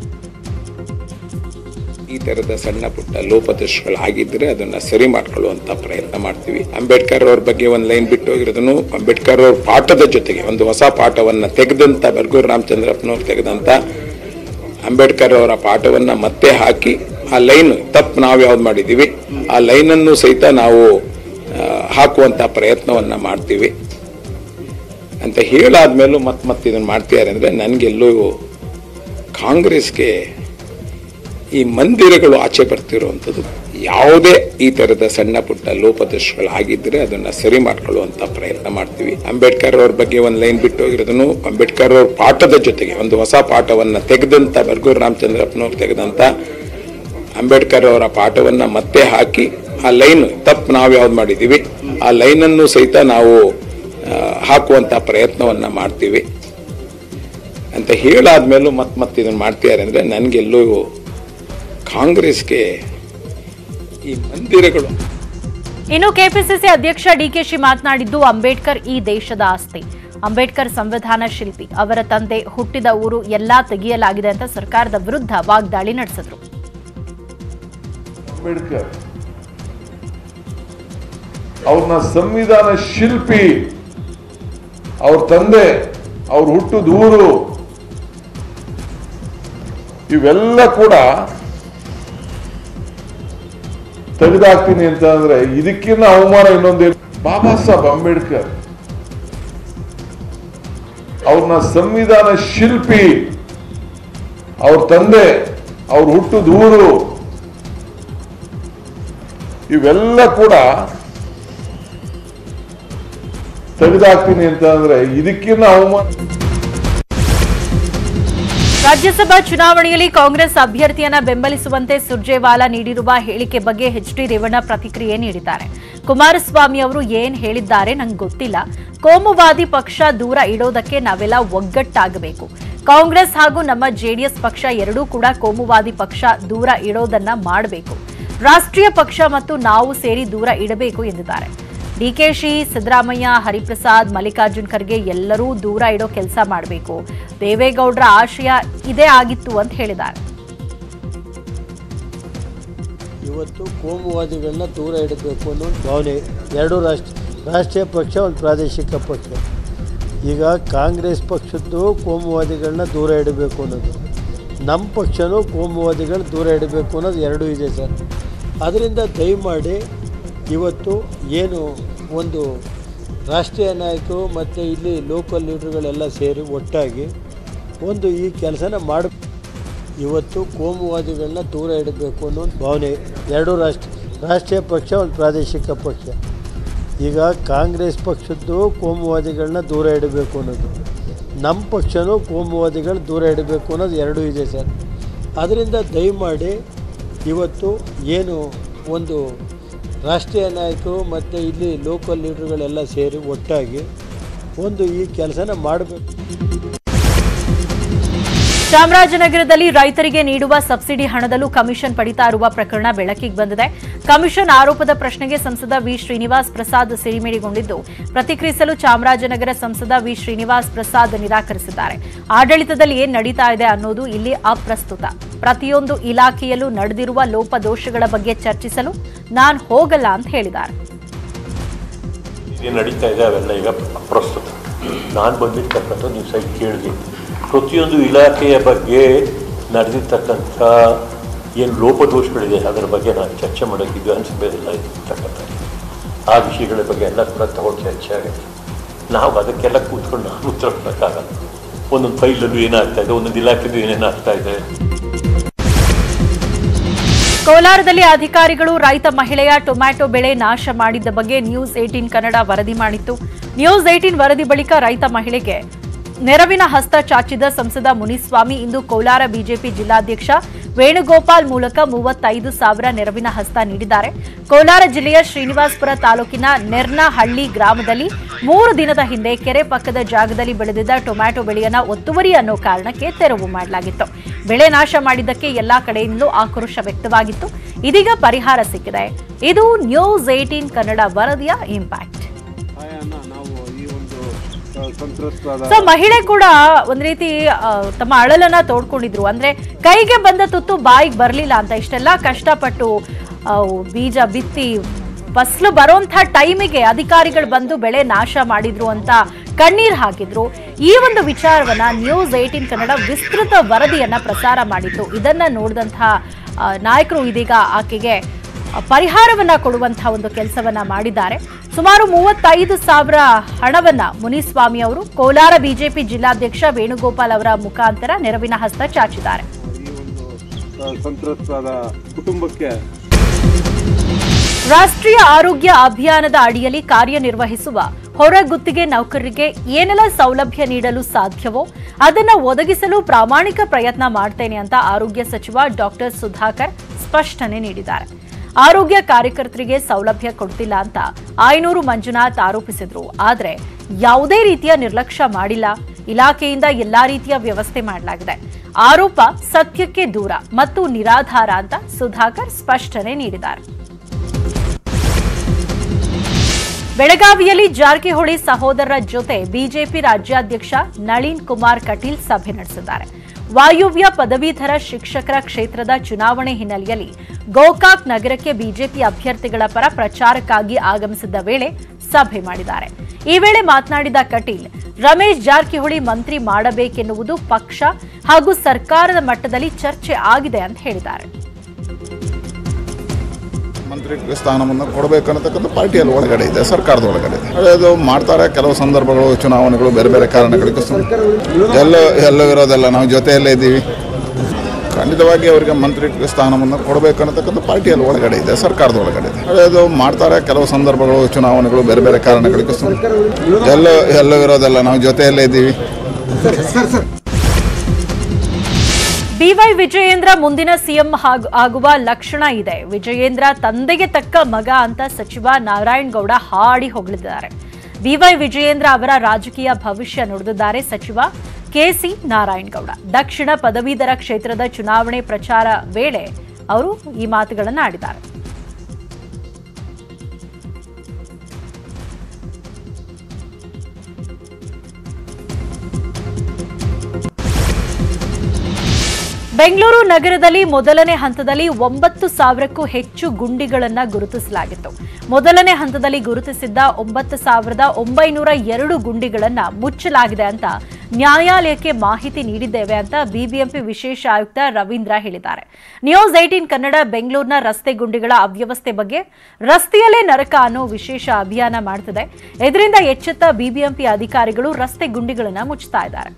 ಈ ತರದ ಸಣ್ಣ ಪುಟ್ಟ ಲೋಪದೋಷಗಳಾಗಿದ್ದರೆ ಅದನ್ನ ಸರಿ ಮಾಡ್ಕೊಳ್ಳುವಂತ ಪ್ರಯತ್ನ ಮಾಡ್ತೀವಿ ಅಂಬೇಡ್ಕರ್ ಅವ್ರ ಬಗ್ಗೆ ಒಂದು ಲೈನ್ ಬಿಟ್ಟು ಹೋಗಿರೋದನ್ನು ಅಂಬೇಡ್ಕರ್ ಅವ್ರ ಪಾಠದ ಜೊತೆಗೆ ಒಂದು ಹೊಸ ಪಾಠವನ್ನ ತೆಗೆದಂತ ಬರ್ಗೂರು ರಾಮಚಂದ್ರಪ್ಪನವ್ರು ತೆಗೆದಂತ ಅಂಬೇಡ್ಕರ್ ಅವರ ಪಾಠವನ್ನ ಮತ್ತೆ ಹಾಕಿ ಆ ಲೈನ್ ತಪ್ಪು ನಾವು ಯಾವ್ದು ಮಾಡಿದೀವಿ ಆ ಲೈನನ್ನು ಸಹಿತ ನಾವು ಆ, ಹಾಕುವಂತ ಪ್ರಯತ್ನವನ್ನ ಮಾಡ್ತೀವಿ ಅಂತ ಹೇಳಾದ್ಮೇಲೂ ಮತ್ತೆ ಮತ್ತೆ ಇದನ್ನ ಮಾಡ್ತಿದ್ದಾರೆ ಅಂದ್ರೆ ನನಗೆಲ್ಲೂ ಕಾಂಗ್ರೆಸ್ಗೆ ಈ ಮಂದಿರಗಳು ಆಚೆ ಬರ್ತಿರುವಂಥದ್ದು ಯಾವುದೇ ಈ ತರದ ಸಣ್ಣ ಪುಟ್ಟ ಲೋಪದೋಷಗಳಾಗಿದ್ದರೆ ಅದನ್ನ ಸರಿ ಮಾಡ್ಕೊಳ್ಳುವಂತ ಪ್ರಯತ್ನ ಮಾಡ್ತೀವಿ ಅಂಬೇಡ್ಕರ್ ಅವ್ರ ಬಗ್ಗೆ ಒಂದು ಲೈನ್ ಬಿಟ್ಟು ಹೋಗಿರೋದನ್ನು ಅಂಬೇಡ್ಕರ್ ಅವ್ರ ಪಾಠದ ಜೊತೆಗೆ ಒಂದು ಹೊಸ ಪಾಠವನ್ನ ತೆಗೆದಂತ ಬರ್ಗೂರು ರಾಮಚಂದ್ರಪ್ಪನವ್ರು ತೆಗೆದಂತ ಅಂಬೇಡ್ಕರ್ ಅವರ ಪಾಠವನ್ನ ಮತ್ತೆ ಹಾಕಿ ಆ ಲೈನ್ ತಪ್ಪು ನಾವು ಯಾವ್ದು ಮಾಡಿದೀವಿ ಆ ಲೈನನ್ನು ಸಹಿತ ನಾವು ಆ, ಹಾಕುವಂತ ಪ್ರಯತ್ನವನ್ನ ಮಾಡ್ತೀವಿ ಅಂತ ಹೇಳಾದ್ಮೇಲೂ ಮತ್ತೆ ಮತ್ತೆ ಇದನ್ನ ಮಾಡ್ತಿದ್ದಾರೆ ಅಂದ್ರೆ ನನಗೆಲ್ಲೂ ಕಾಂಗ್ರೆಸ್ಗೆ ಈ ಮಂದಿರಗಳು ಇನ್ನು ಕೆಪಿಸಿಸಿ ಅಧ್ಯಕ್ಷ ಡಿಕೆಶಿ ಮಾತನಾಡಿದ್ದು ಅಂಬೇಡ್ಕರ್ ಈ ದೇಶದ ಆಸ್ತಿ ಅಂಬೇಡ್ಕರ್ ಸಂವಿಧಾನ ಶಿಲ್ಪಿ ಅವರ ತಂದೆ ಹುಟ್ಟಿದ ಊರು ಎಲ್ಲಾ ತೆಗೆಯಲಾಗಿದೆ ಅಂತ ಸರ್ಕಾರದ ವಿರುದ್ಧ ವಾಗ್ದಾಳಿ ನಡೆಸಿದ್ರು ಅಂಬೇಡ್ಕರ್ ಅವ್ರನ್ನ ಸಂವಿಧಾನ ಶಿಲ್ಪಿ ಅವ್ರ ತಂದೆ ಅವ್ರ ಹುಟ್ಟಿದ ಊರು ಇವೆಲ್ಲ ಕೂಡ ತೆಗೆದಾಕ್ತೀನಿ ಅಂತ ಅಂದ್ರೆ ಇದಕ್ಕಿನ್ನ ಅವಮಾನ ಇನ್ನೊಂದೇನು ಬಾಬಾ ಸಾಹೇಬ್ ಅಂಬೇಡ್ಕರ್ ಅವ್ರನ್ನ ಸಂವಿಧಾನ ಶಿಲ್ಪಿ ಅವ್ರ ತಂದೆ ಅವ್ರ ಹುಟ್ಟಿದ ಊರು ಇವೆಲ್ಲ ಕೂಡ ತೆಗೆದಾಕ್ತೀನಿ ಅಂತ ಅಂದ್ರೆ ಇದಕ್ಕಿನ್ನ ಅವಮಾನ ರಾಜ್ಯಸಭಾ ಚುನಾವಣೆಯಲ್ಲಿ ಕಾಂಗ್ರೆಸ್ ಅಭ್ಯರ್ಥಿಯನ್ನ ಬೆಂಬಲಿಸುವಂತೆ ಸುರ್ಜೇವಾಲಾ ನೀಡಿರುವ ಹೇಳಿಕೆ ಬಗ್ಗೆ ಎಚ್ ಡಿ ರೇವಣ್ಣ ಪ್ರತಿಕ್ರಿಯೆ ನೀಡಿದ್ದಾರೆ ಕುಮಾರಸ್ವಾಮಿ ಅವರು ಏನ್ ಹೇಳಿದ್ದಾರೆ ನಂಗೆ ಗೊತ್ತಿಲ್ಲ ಕೋಮುವಾದಿ ಪಕ್ಷ ದೂರ ಇಡೋದಕ್ಕೆ ನಾವೆಲ್ಲ ಒಗ್ಗಟ್ಟಾಗಬೇಕು ಕಾಂಗ್ರೆಸ್ ಹಾಗೂ ನಮ್ಮ ಜೆಡಿಎಸ್ ಪಕ್ಷ ಎರಡೂ ಕೂಡ ಕೋಮುವಾದಿ ಪಕ್ಷ ದೂರ ಇಡೋದನ್ನ ಮಾಡಬೇಕು ರಾಷ್ಟ್ರೀಯ ಪಕ್ಷ ಮತ್ತು ನಾವು ಸೇರಿ ದೂರ ಇಡಬೇಕು ಎಂದಿದ್ದಾರೆ ಡಿಕೆಶಿ ಸಿದ್ದರಾಮಯ್ಯ ಹರಿಪ್ರಸಾದ್ ಮಲ್ಲಿಕಾರ್ಜುನ್ ಖರ್ಗೆ ಎಲ್ಲರೂ ದೂರ ಇಡೋ ಕೆಲಸ ಮಾಡಬೇಕು ದೇವೇಗೌಡರ ಆಶಯ ಇದೇ ಆಗಿತ್ತು ಅಂತ ಹೇಳಿದ್ದಾರೆ ಇವತ್ತು ಕೋಮುವಾದಿಗಳನ್ನ ದೂರ ಇಡಬೇಕು ಅನ್ನೋ ಒಂದು ಭಾವನೆ ಎರಡು ರಾಷ್ಟ್ರ ರಾಷ್ಟ್ರೀಯ ಪಕ್ಷ ಒಂದು ಪ್ರಾದೇಶಿಕ ಪಕ್ಷ ಈಗ ಕಾಂಗ್ರೆಸ್ ಪಕ್ಷದ್ದು ಕೋಮುವಾದಿಗಳನ್ನ ದೂರ ಇಡಬೇಕು ಅನ್ನೋದು ನಮ್ಮ ಪಕ್ಷನೂ ಕೋಮುವಾದಿಗಳನ್ನ ದೂರ ಇಡಬೇಕು ಅನ್ನೋದು ಎರಡೂ ಇದೆ ಸರ್ ಅದರಿಂದ ದಯಮಾಡಿ ಇವತ್ತು ಏನು ಒಂದು ರಾಷ್ಟ್ರೀಯ ನಾಯಕರು ಮತ್ತು ಇಲ್ಲಿ ಲೋಕಲ್ ಲೀಡರ್ಗಳೆಲ್ಲ ಸೇರಿ ಒಟ್ಟಾಗಿ ಒಂದು ಈ ಕೆಲಸನ ಮಾಡಿ ಇವತ್ತು ಕೋಮುವಾದಿಗಳನ್ನ ದೂರ ಇಡಬೇಕು ಅನ್ನೋ ಒಂದು ಭಾವನೆ ಎರಡು ರಾಷ್ಟ್ರ ರಾಷ್ಟ್ರೀಯ ಪಕ್ಷ ಒಂದು ಪ್ರಾದೇಶಿಕ ಪಕ್ಷ ಈಗ ಕಾಂಗ್ರೆಸ್ ಪಕ್ಷದ್ದು ಕೋಮುವಾದಿಗಳನ್ನ ದೂರ ಇಡಬೇಕು ಅನ್ನೋದು ನಮ್ಮ ಪಕ್ಷನೂ ಕೋಮುವಾದಿಗಳು ದೂರ ಇಡಬೇಕು ಅನ್ನೋದು ಎರಡೂ ಇದೆ ಸರ್ ಅದರಿಂದ ದಯಮಾಡಿ ಇವತ್ತು ಏನು ಒಂದು ರಾಷ್ಟ್ರೀಯ ನಾಯಕರು ಮತ್ತು ಇಲ್ಲಿ ಲೋಕಲ್ ಲೀಡರ್ಗಳೆಲ್ಲ ಸೇರಿ ಒಟ್ಟಾಗಿ ಒಂದು ಈ ಕೆಲಸನ ಮಾಡಬೇಕು ಚಾಮರಾಜನಗರದಲ್ಲಿ ರೈತರಿಗೆ ನೀಡುವ ಸಬ್ಸಿಡಿ ಹಣದಲ್ಲೂ ಕಮಿಷನ್ ಪಡಿತಾ ಇರುವ ಪ್ರಕರಣ ಬೆಳಕಿಗೆ ಬಂದಿದೆ ಕಮಿಷನ್ ಆರೋಪದ ಪ್ರಶ್ನೆಗೆ ಸಂಸದ ವಿ ಶ್ರೀನಿವಾಸ್ ಪ್ರಸಾದ್ ಸಿಡಿಮಿಡಿಗೊಂಡಿದ್ದು ಪ್ರತಿಕ್ರಿಯಿಸಲು ಚಾಮರಾಜನಗರ ಸಂಸದ ವಿ ಶ್ರೀನಿವಾಸ್ ಪ್ರಸಾದ್ ನಿರಾಕರಿಸಿದ್ದಾರೆ ಆಡಳಿತದಲ್ಲಿ ಏನ್ ನಡೀತಾ ಇದೆ ಅನ್ನೋದು ಇಲ್ಲಿ ಅಪ್ರಸ್ತುತ ಪ್ರತಿಯೊಂದು ಇಲಾಖೆಯಲ್ಲೂ ನಡೆದಿರುವ ಲೋಪದೋಷಗಳ ಬಗ್ಗೆ ಚರ್ಚಿಸಲು ನಾನ್ ಹೋಗಲ್ಲ ಅಂತ ಹೇಳಿದ್ದಾರೆ ಏನು ನಡೀತಾ ಇದೆ ಅವೆಲ್ಲ ಈಗ ಪ್ರಸ್ತುತ ನಾನು ಬಂದಿರ್ತಕ್ಕಂಥ ನೀವು ಸೈಟ್ ಕೇಳಿದೆ ಪ್ರತಿಯೊಂದು ಇಲಾಖೆಯ ಬಗ್ಗೆ ನಡೆದಿರ್ತಕ್ಕಂಥ ಏನು ಲೋಪದೋಷಗಳಿದೆ ಅದರ ಬಗ್ಗೆ ನಾನು ಚರ್ಚೆ ಮಾಡೋಕ್ಕಿದ್ದು ಅನಿಸ್ಬೇಕಿಲ್ಲ ಇರ್ತಕ್ಕಂಥ ಆ ವಿಷಯಗಳ ಬಗ್ಗೆ ಎಲ್ಲ ಕೂಡ ತಗೊಂಡು ಚರ್ಚೆ ಆಗುತ್ತೆ ನಾವು ಅದಕ್ಕೆಲ್ಲ ಕೂತ್ಕೊಂಡು ನಾನು ಉತ್ತರ ಕೊಡೋಕ್ಕಾಗಲ್ಲ ಒಂದೊಂದು ಫೈಲಲ್ಲೂ ಏನಾಗ್ತಾ ಇದೆ ಒಂದೊಂದು ಇಲಾಖೆದು ಏನೇನಾಗ್ತಾ ಇದೆ ಕೋಲಾರದಲ್ಲಿ ಅಧಿಕಾರಿಗಳು ರೈತ ಮಹಿಳೆಯ ಟೊಮ್ಯಾಟೊ ಬೆಳೆ ನಾಶ ಮಾಡಿದ್ದ ಬಗ್ಗೆ ನ್ಯೂಸ್ ಏಟೀನ್ ಕನ್ನಡ ವರದಿ ಮಾಡಿತ್ತು ನ್ಯೂಸ್ ಏಟೀನ್ ವರದಿ ಬಳಿಕ ರೈತ ಮಹಿಳೆಗೆ ನೆರವಿನ ಹಸ್ತ ಚಾಚಿದ ಸಂಸದ ಮುನಿಸ್ವಾಮಿ ಇಂದು ಕೋಲಾರ ಬಿಜೆಪಿ ಜಿಲ್ಲಾಧ್ಯಕ್ಷ ವೇಣುಗೋಪಾಲ್ ಮೂಲಕ ಮೂವತ್ತೈದು ಸಾವಿರ ನೆರವಿನ ಹಸ್ತ ನೀಡಿದ್ದಾರೆ ಕೋಲಾರ ಜಿಲ್ಲೆಯ ಶ್ರೀನಿವಾಸಪುರ ತಾಲೂಕಿನ ನೆರ್ನಹಳ್ಳಿ ಗ್ರಾಮದಲ್ಲಿ ಮೂರು ದಿನದ ಹಿಂದೆ ಕೆರೆ ಪಕ್ಕದ ಜಾಗದಲ್ಲಿ ಬೆಳೆದಿದ್ದ ಟೊಮ್ಯಾಟೊ ಬೆಳೆಯನ್ನ ಒತ್ತುವರಿ ಅನ್ನೋ ಕಾರಣಕ್ಕೆ ತೆರವು ಮಾಡಲಾಗಿತ್ತು ಬೆಳೆ ನಾಶ ಮಾಡಿದ್ದಕ್ಕೆ ಎಲ್ಲಾ ಕಡೆಯಿಂದಲೂ ಆಕ್ರೋಶ ವ್ಯಕ್ತವಾಗಿತ್ತು ಇದೀಗ ಪರಿಹಾರ ಸಿಕ್ಕಿದೆ ಇದು ನ್ಯೂಸ್ ಏಟೀನ್ ಕನ್ನಡ ವರದಿಯ ಇಂಪ್ಯಾಕ್ಟ್ ಸಹಾಯನ ನಾವು ಈ ಒಂದು ಸಂತ್ರಸ್ತರಾದ ಸೊ ಮಹಿಳೆ ಕೂಡ ಒಂದ್ ರೀತಿ ಆ, ತಮ್ಮ ಅಳಲನ್ನ ತೋಡ್ಕೊಂಡಿದ್ರು ಅಂದ್ರೆ ಕೈಗೆ ಬಂದ ತುತ್ತು ಬಾಯಿಗೆ ಬರ್ಲಿಲ್ಲ ಅಂತ ಇಷ್ಟೆಲ್ಲ ಕಷ್ಟಪಟ್ಟು ಆ, ಬೀಜ ಬಿತ್ತಿ ಫಸ್ಲು ಬರೋಂಥ ಟೈಮಿಗೆ ಅಧಿಕಾರಿಗಳು ಬಂದು ಬೆಳೆ ನಾಶ ಮಾಡಿದ್ರು ಅಂತ ಕಣ್ಣೀರ್ ಹಾಕಿದ್ರು ಈ ಒಂದು ವಿಚಾರವನ್ನ ನ್ಯೂಸ್ ಏಟೀನ್ ಕನ್ನಡ ವಿಸ್ತೃತ ವರದಿಯನ್ನ ಪ್ರಸಾರ ಮಾಡಿತ್ತು ಇದನ್ನ ನೋಡಿದಂತಹ ಆ, ನಾಯಕರು ಇದೀಗ ಆಕೆಗೆ ಪರಿಹಾರವನ್ನ ಕೊಡುವಂತಹ ಒಂದು ಕೆಲಸವನ್ನ ಮಾಡಿದ್ದಾರೆ ಸುಮಾರು ಮೂವತ್ತೈದು ಸಾವಿರ ಹಣವನ್ನ ಮುನಿಸ್ವಾಮಿ ಅವರು ಕೋಲಾರ ಬಿಜೆಪಿ ಜಿಲ್ಲಾಧ್ಯಕ್ಷ ವೇಣುಗೋಪಾಲ್ ಅವರ ಮುಖಾಂತರ ನೆರವಿನ ಹಸ್ತ ಚಾಚಿದ್ದಾರೆ ಆ, ಸಂತ್ರಸ್ತರಾದ ಕುಟುಂಬಕ್ಕೆ ರಾಷ್ಟ್ರೀಯ ಆರೋಗ್ಯ ಅಭಿಯಾನದ ಅಡಿಯಲ್ಲಿ ಕಾರ್ಯನಿರ್ವಹಿಸುವ ಹೊರಗುತ್ತಿಗೆ ನೌಕರರಿಗೆ ಏನೆಲ್ಲ ಸೌಲಭ್ಯ ನೀಡಲು ಸಾಧ್ಯವೋ ಅದನ್ನ ಒದಗಿಸಲು ಪ್ರಾಮಾಣಿಕ ಪ್ರಯತ್ನ ಮಾಡ್ತೇನೆ ಅಂತ ಆರೋಗ್ಯ ಸಚಿವ ಡಾಕ್ಟರ್ ಸುಧಾಕರ್ ಸ್ಪಷ್ಟನೆ ನೀಡಿದ್ದಾರೆ ಆರೋಗ್ಯ ಕಾರ್ಯಕರ್ತರಿಗೆ ಸೌಲಭ್ಯ ಕೊಡ್ತಿಲ್ಲ ಅಂತ ಆಯನೂರು ಮಂಜುನಾಥ್ ಆರೋಪಿಸಿದ್ರು ಆದ್ರೆ ಯಾವುದೇ ರೀತಿಯ ನಿರ್ಲಕ್ಷ್ಯ ಮಾಡಿಲ್ಲ ಇಲಾಖೆಯಿಂದ ಎಲ್ಲಾ ರೀತಿಯ ವ್ಯವಸ್ಥೆ ಮಾಡಲಾಗಿದೆ ಆರೋಪ ಸತ್ಯಕ್ಕೆ ದೂರ ಮತ್ತು ನಿರಾಧಾರ ಅಂತ ಸುಧಾಕರ್ ಸ್ಪಷ್ಟನೆ ನೀಡಿದ್ದಾರೆ ಬೆಳಗಾವಿಯಲ್ಲಿ ಜಾರಕಿಹೊಳಿ ಸಹೋದರರ ಜೊತೆ ಬಿಜೆಪಿ ರಾಜ್ಯಾಧ್ಯಕ್ಷ ನಳಿನ್ ಕುಮಾರ್ ಕಟೀಲ್ ಸಭೆ ನಡೆಸಿದ್ದಾರೆ ವಾಯುವ್ಯ ಪದವೀಧರ ಶಿಕ್ಷಕರ ಕ್ಷೇತ್ರದ ಚುನಾವಣೆ ಹಿನ್ನೆಲೆಯಲ್ಲಿ ಗೋಕಾಕ್ ನಗರಕ್ಕೆ ಬಿಜೆಪಿ ಅಭ್ಯರ್ಥಿಗಳ ಪರ ಪ್ರಚಾರಕ್ಕಾಗಿ ಆಗಮಿಸಿದ್ದ ವೇಳೆ ಸಭೆ ಮಾಡಿದ್ದಾರೆ ಈ ವೇಳೆ ಮಾತನಾಡಿದ ಕಟೀಲ್ ರಮೇಶ್ ಜಾರಕಿಹೊಳಿ ಮಂತ್ರಿ ಮಾಡಬೇಕೆನ್ನುವುದು ಪಕ್ಷ ಹಾಗೂ ಸರ್ಕಾರದ ಮಟ್ಟದಲ್ಲಿ ಚರ್ಚೆ ಆಗಿದೆ ಅಂತ ಹೇಳಿದ್ದಾರೆ ಮಂತ್ರಿ ಸ್ಥಾನವನ್ನು ಕೊಡಬೇಕು ಅನ್ನತಕ್ಕಂಥ ಪಾರ್ಟಿಯಲ್ಲಿ ಒಳಗಡೆ ಇದೆ ಸರ್ಕಾರದ ಒಳಗಡೆ ಇದೆ ಅದು ಮಾಡ್ತಾರೆ ಕೆಲವು ಸಂದರ್ಭಗಳು ಚುನಾವಣೆಗಳು ಬೇರೆ ಬೇರೆ ಕಾರಣಗಳಿಗೆ ಎಲ್ಲ ಎಲ್ಲ ಇರೋದಲ್ಲ ನಾವು ಜೊತೆಯಲ್ಲೇ ಇದ್ದೀವಿ ಖಂಡಿತವಾಗಿ ಅವರಿಗೆ ಮಂತ್ರಿ ಸ್ಥಾನವನ್ನು ಕೊಡಬೇಕು ಅನ್ನತಕ್ಕಂಥ ಪಾರ್ಟಿಯಲ್ಲಿ ಒಳಗಡೆ ಇದೆ ಸರ್ಕಾರದ ಒಳಗಡೆ ಇದೆ ಅದು ಮಾಡ್ತಾರೆ ಕೆಲವು ಸಂದರ್ಭಗಳು ಚುನಾವಣೆಗಳು ಬೇರೆ ಬೇರೆ ಕಾರಣಗಳಿಗೆ ಎಲ್ಲ ಎಲ್ಲ ಇರೋದಲ್ಲ ನಾವು ಜೊತೆಯಲ್ಲೇ ಇದ್ದೀವಿ ಬಿವೈ ವಿಜಯೇಂದ್ರ ಮುಂದಿನ ಸಿಎಂ ಹಾಗು- ಆಗುವ ಲಕ್ಷಣ ಇದೆ ವಿಜಯೇಂದ್ರ ತಂದೆಗೆ ತಕ್ಕ ಮಗ ಅಂತ ಸಚಿವ ನಾರಾಯಣ್ ಗೌಡ ಹಾಡಿ ಹೊಗಳಿದ್ದಾರೆ ಬಿವೈ ವಿಜಯೇಂದ್ರ ಅವರ ರಾಜಕೀಯ ಭವಿಷ್ಯ ನುಡಿದಿದ್ದಾರೆ ಸಚಿವ ಕೆಸಿ ನಾರಾಯಣ್ ಗೌಡ ದಕ್ಷಿಣ ಪದವೀಧರ ಕ್ಷೇತ್ರದ ಚುನಾವಣೆ ಪ್ರಚಾರ ವೇಳೆ ಅವರು ಈ ಮಾತುಗಳನ್ನು ಆಡಿದ್ದಾರೆ ಬೆಂಗಳೂರು ನಗರದಲ್ಲಿ ಮೊದಲನೇ ಹಂತದಲ್ಲಿ ಒಂಬತ್ತು ಸಾವಿರಕ್ಕೂ ಹೆಚ್ಚು ಗುಂಡಿಗಳನ್ನು ಗುರುತಿಸಲಾಗಿತ್ತು ಮೊದಲನೇ ಹಂತದಲ್ಲಿ ಗುರುತಿಸಿದ್ದ ಒಂಬತ್ತು ಸಾವಿರದ ಒಂಬೈನೂರ ಎರಡು ಗುಂಡಿಗಳನ್ನು ಮುಚ್ಚಲಾಗಿದೆ ಅಂತ ನ್ಯಾಯಾಲಯಕ್ಕೆ ಮಾಹಿತಿ ನೀಡಿದ್ದೇವೆ ಅಂತ ಬಿಬಿಎಂಪಿ ವಿಶೇಷ ಆಯುಕ್ತ ರವೀಂದ್ರ ಹೇಳಿದ್ದಾರೆ ನ್ಯೂಸ್ ಏಟೀನ್ ಕನ್ನಡ ಬೆಂಗಳೂರಿನ ರಸ್ತೆ ಗುಂಡಿಗಳ ಅವ್ಯವಸ್ಥೆ ಬಗ್ಗೆ ರಸ್ತೆಯಲ್ಲೇ ನರಕ ಅನ್ನೋ ವಿಶೇಷ ಅಭಿಯಾನ ಮಾಡ್ತಿದೆ ಇದರಿಂದ ಎಚ್ಚೆತ್ತ ಬಿಬಿಎಂಪಿ ಅಧಿಕಾರಿಗಳು ರಸ್ತೆ ಗುಂಡಿಗಳನ್ನು ಮುಚ್ಚುತ್ತಾ ಇದ್ದಾರೆ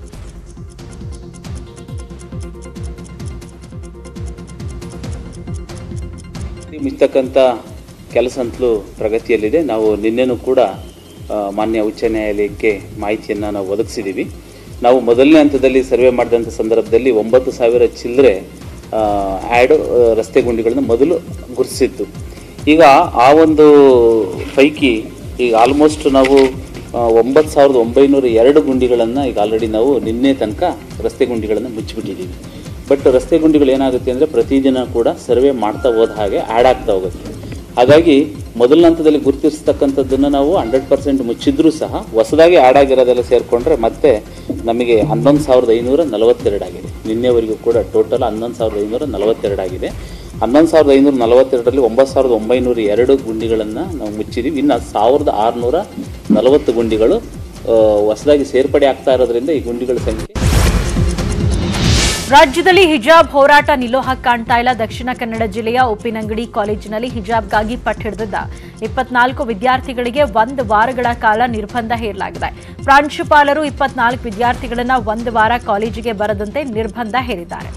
ಮುಚ್ಚತಕ್ಕಂಥ ಕೆಲಸ ಅಂತಲೂ ಪ್ರಗತಿಯಲ್ಲಿದೆ ನಾವು ನಿನ್ನೆನೂ ಕೂಡ ಆ, ಮಾನ್ಯ ಉಚ್ಚ ನ್ಯಾಯಾಲಯಕ್ಕೆ ಮಾಹಿತಿಯನ್ನು ನಾವು ಒದಗಿಸಿದ್ದೀವಿ ನಾವು ಮೊದಲನೇ ಹಂತದಲ್ಲಿ ಸರ್ವೆ ಮಾಡಿದಂಥ ಸಂದರ್ಭದಲ್ಲಿ ಒಂಬತ್ತು ಸಾವಿರ ಚಿಲ್ಲರೆ ಆ್ಯಡ್ ರಸ್ತೆ ಗುಂಡಿಗಳನ್ನು ಮೊದಲು ಗುರುತಿಸಿತ್ತು ಈಗ ಆ ಒಂದು ಪೈಕಿ ಈಗ ಆಲ್ಮೋಸ್ಟ್ ನಾವು ಆ, ಒಂಬತ್ತು ಸಾವಿರದ ಒಂಬೈನೂರ ಎರಡು ಗುಂಡಿಗಳನ್ನು ಈಗ ಆಲ್ರೆಡಿ ನಾವು ನಿನ್ನೆ ತನಕ ರಸ್ತೆ ಗುಂಡಿಗಳನ್ನು ಮುಚ್ಚಿಬಿಟ್ಟಿದ್ದೀವಿ ಬಟ್ ರಸ್ತೆ ಗುಂಡಿಗಳು ಏನಾಗುತ್ತೆ ಅಂದರೆ ಪ್ರತಿದಿನ ಕೂಡ ಸರ್ವೆ ಮಾಡ್ತಾ ಹೋದ ಹಾಗೆ ಆ್ಯಡ್ ಆಗ್ತಾ ಹೋಗುತ್ತೆ ಹಾಗಾಗಿ ಮೊದಲ ಹಂತದಲ್ಲಿ ಗುರುತಿಸ್ತಕ್ಕಂಥದ್ದನ್ನು ನಾವು ಹಂಡ್ರೆಡ್ ಪರ್ಸೆಂಟ್ ಮುಚ್ಚಿದ್ರೂ ಸಹ ಹೊಸದಾಗಿ ಆ್ಯಡ್ ಆಗಿರೋದೆಲ್ಲ ಸೇರಿಕೊಂಡ್ರೆ ಮತ್ತೆ ನಮಗೆ ಹನ್ನೊಂದು ಸಾವಿರದ ಐನೂರ ನಲವತ್ತೆರಡು ಆಗಿದೆ ನಿನ್ನೆವರೆಗೂ ಕೂಡ ಟೋಟಲ್ ಹನ್ನೊಂದು ಸಾವಿರದ ಐನೂರ ನಲವತ್ತೆರಡು ಆಗಿದೆ ಹನ್ನೊಂದು ಸಾವಿರದ ಐನೂರ ನಲವತ್ತೆರಡರಲ್ಲಿ ಒಂಬತ್ತು ಸಾವಿರದ ಒಂಬೈನೂರ ಎರಡು ಗುಂಡಿಗಳನ್ನು ನಾವು ಮುಚ್ಚಿದ್ದೀವಿ ಇನ್ನು ಸಾವಿರದ ಆರುನೂರ ನಲವತ್ತು ಗುಂಡಿಗಳು ಆ, ಹೊಸದಾಗಿ ಸೇರ್ಪಡೆ ಆಗ್ತಾ ಇರೋದ್ರಿಂದ ಈ ಗುಂಡಿಗಳ ಸಂಖ್ಯೆ ರಾಜ್ಯದಲ್ಲಿ ಹಿಜಾಬ್ ಹೋರಾಟ ನಿಲ್ಲೋ ಹಾಗೆ ಕಾಣ್ತಾ ಇಲ್ಲ ದಕ್ಷಿಣ ಕನ್ನಡ ಜಿಲ್ಲೆಯ ಉಪ್ಪಿನಂಗಡಿ ಕಾಲೇಜಿನಲ್ಲಿ ಹಿಜಾಬ್ಗಾಗಿ ಪಟ್ಟು ಹಿಡಿದಿದ್ದ ಇಪ್ಪತ್ನಾಲ್ಕು ವಿದ್ಯಾರ್ಥಿಗಳಿಗೆ ಒಂದು ವಾರಗಳ ಕಾಲ ನಿರ್ಬಂಧ ಹೇರಲಾಗಿದೆ ಪ್ರಾಂಶುಪಾಲರು ಇಪ್ಪತ್ನಾಲ್ಕು ವಿದ್ಯಾರ್ಥಿಗಳನ್ನ ಒಂದು ವಾರ ಕಾಲೇಜಿಗೆ ಬರದಂತೆ ನಿರ್ಬಂಧ ಹೇರಿದ್ದಾರೆ